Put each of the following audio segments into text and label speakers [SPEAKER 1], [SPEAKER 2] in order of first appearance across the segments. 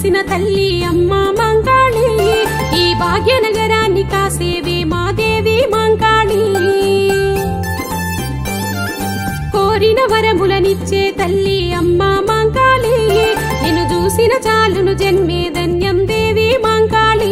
[SPEAKER 1] వెలసిన తల్లి అమ్మ మాంకాళి ఈ భాగ్యనగరాన్ని కాసేవే మాదేవి మాంకాళి కోరిన వరములనిచ్చే తల్లి అమ్మ మాంకాళి నిన్ను చూసిన చాలును జన్మే ధన్యం దేవి మాంకాళి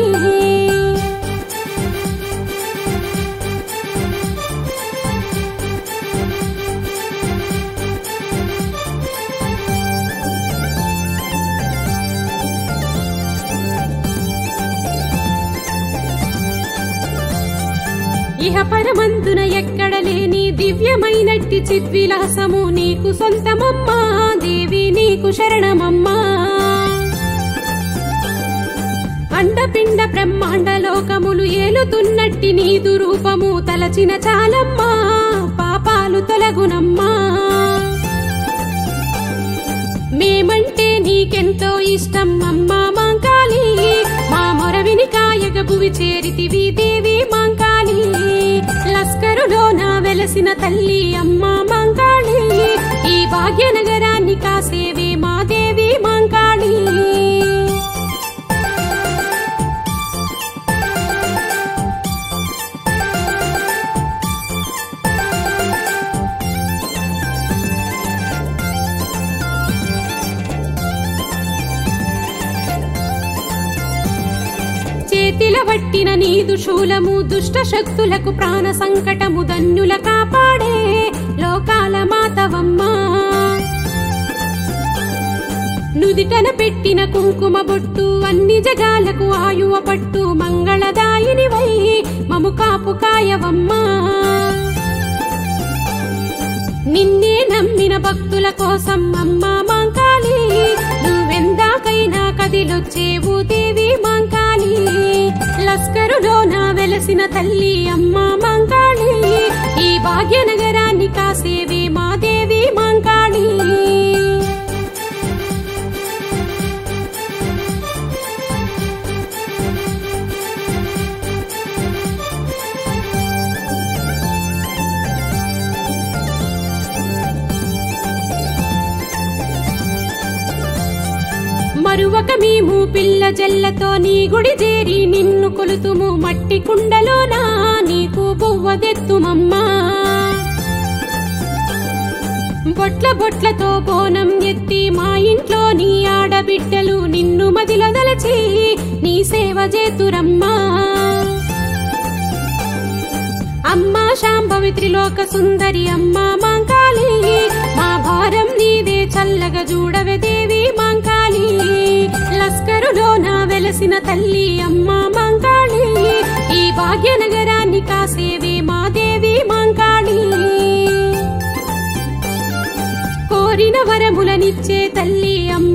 [SPEAKER 1] ఇహ పరమందున ఎక్కడ లేని దివ్యమైనట్టి చిద్విలాసము నీకు సొంతమమ్మా దేవి నీకు శరణమమ్మా అండపిండ బ్రహ్మాండ లోకములు ఏలుతున్నట్టి నీదు రూపము తలచిన చాలమ్మా పాపాలు తొలగునమ్మా మేమంటే నీకెంతో ఇష్టం అమ్మా మాంకాళి మా మొరవిని కాయగ భువి చేరితివి దేవి మాంకాళి లస్కరులో నా వెలసిన తల్లి అమ్మా మాంకాళి ఈ భాగ్యనగరాన్ని కాసేవే మా దేవి మాంకాళి చేతిల వట్టిన నీదు శూలము దుష్ట శక్తులకు ప్రాణ సంకటము ధన్యుల కాపాడే లోకాల మాతవమ్మా నుదిటన పెట్టిన కుంకుమ బొట్టు అన్ని జగాలకు ఆయువ పట్టు మంగళదాయిని వై మము కాపు కాయవమ్మా నిన్నే నమ్మిన భక్తుల కోసం అమ్మా మాంకాళి నువ్వెందాకైనా కదిలొచ్చేవు దేవి మాంకాళి లస్కరులో నా వెలసిన తల్లి అమ్మా మాంకాళి ఈ భాగ్యనగరాన్ని కాసేవే మా దేవి మాంకాళి మరువక మేము పిల్ల జల్లతో నీ గుడి చేరి నిన్ను కొలుతుము మట్టి కుండలోనా నీకు బొవ్వదెత్తుమమ్మా బొట్ల బొట్లతో బోనం ఎత్తి మా ఇంట్లో నీ ఆడబిడ్డలు నిన్ను మదిలదలచి నీ సేవ చేతురమ్మా అమ్మా శాంభవి త్రిలోక సుందరి అమ్మా మాంకాళి మా భారం నీదే చల్లగా చూడవే దేవి మాంకాళి లస్కరులో నా వెలసిన తల్లి అమ్మా మాంకాళి ఈ భాగ్యనగరాన్ని కాసేవే మా దేవి మాంకాళి కోరిన వరములనిచ్చే తల్లి అమ్మ